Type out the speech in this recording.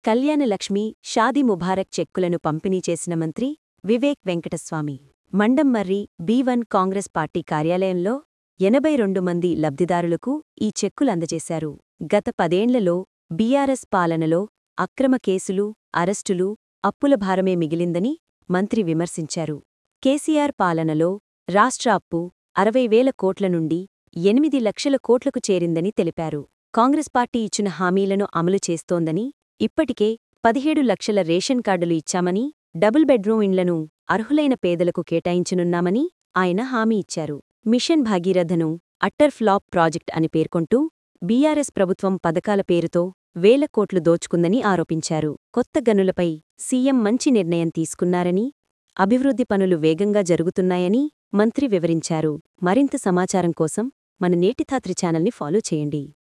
కళ్యాణలక్ష్మి షాదీ ముబారక్ చెక్కులను పంపిణీ చేసిన మంత్రి Vivek Venkataswamy Mandamarri B one Congress party కార్యాలయంలో ఎనభై రెండు మంది లబ్ధిదారులకు ఈ చెక్కులందజేశారు గత పదేండ్లలో బీఆర్ఎస్ పాలనలో అక్రమ కేసులు అరెస్టులు అప్పుల భారమే మిగిలిందని మంత్రి విమర్శించారు కేసీఆర్ పాలనలో రాష్ట్ర అప్పు అరవై వేల కోట్ల నుండి ఎనిమిది లక్షల కోట్లకు చేరిందని తెలిపారు కాంగ్రెస్ పార్టీ ఇచ్చిన హామీలను అమలు చేస్తోందని ఇప్పటికే పదిహేడు లక్షల రేషన్ కార్డులు ఇచ్చామని డబుల్ బెడ్రూమ్ ఇండ్లను అర్హులైన పేదలకు కేటాయించనున్నామని ఆయన హామీ ఇచ్చారు మిషన్ భాగీరథను అట్టర్ ఫ్లాప్ ప్రాజెక్ట్ అని పేర్కొంటూ బీఆర్ఎస్ ప్రభుత్వం పథకాల పేరుతో వేల కోట్లు దోచుకుందని ఆరోపించారు కొత్త గనులపై సీఎం మంచి నిర్ణయం తీసుకున్నారని అభివృద్ధి పనులు వేగంగా జరుగుతున్నాయని మంత్రి వివరించారు మరింత సమాచారం కోసం మన నేటిధాత్రి ఛానల్ని ఫాలో చేయండి